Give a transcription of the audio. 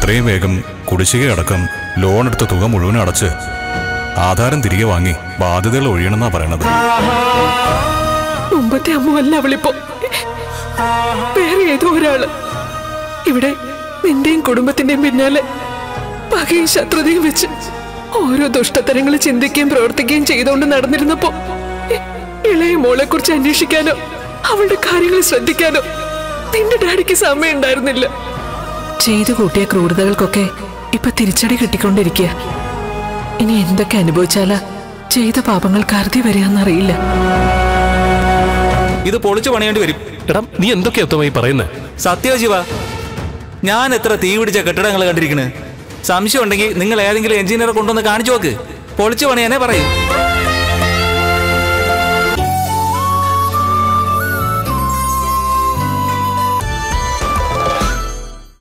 എത്രയും വേഗം കുടിശ്ശിക അടക്കം ലോൺ എടുത്ത തുക മുഴുവൻ അടച്ച് ആധാരം തിരികെ വാങ്ങി ബാധ്യതകൾ ഒഴിയണമെന്നാ പറയണത് മുമ്പത്തെ അമ്മുവല്ല അവളിപ്പോ വേറെ ഏതോ ഒരാള് ഇവിടെ നിന്റെയും കുടുംബത്തിന്റെയും പിന്നാലെ പകയും ശത്രുതയും വെച്ച് ഓരോ ദുഷ്ടത്തരങ്ങൾ ചിന്തിക്കുകയും പ്രവർത്തിക്കുകയും ചെയ്തുകൊണ്ട് നടന്നിരുന്നപ്പോ ഇ- ഇളയ മോളെ കുറിച്ച് അന്വേഷിക്കാനോ അവളുടെ കാര്യങ്ങൾ ശ്രദ്ധിക്കാനോ നിന്റെ ഡാഡിക്ക് സമയം ഉണ്ടായിരുന്നില്ല ചെയ്തു കൂട്ടിയ ക്രൂരതകൾക്കൊക്കെ ഇപ്പൊ തിരിച്ചടി കിട്ടിക്കൊണ്ടിരിക്കുക ഇനി എന്തൊക്കെ അനുഭവിച്ചാലാ ചെയ്ത പാപങ്ങൾ കരുതി വരികയെന്നറിയില്ല ഇത് പൊളിച്ചു പണിയേണ്ടി വരും എടാ നീ എന്തൊക്കെയാ ഉത്തമ ഈ പറയുന്നത് സത്യോ ശിവ ഞാൻ എത്ര തീ പിടിച്ച കെട്ടിടങ്ങൾ കണ്ടിരിക്കണ് സംശയം ഉണ്ടെങ്കിൽ നിങ്ങൾ ഏതെങ്കിലും എഞ്ചിനീയറെ കൊണ്ടുവന്ന് കാണിച്ചു നോക്ക് പൊളിച്ചു പണിയാനേ പറയൂ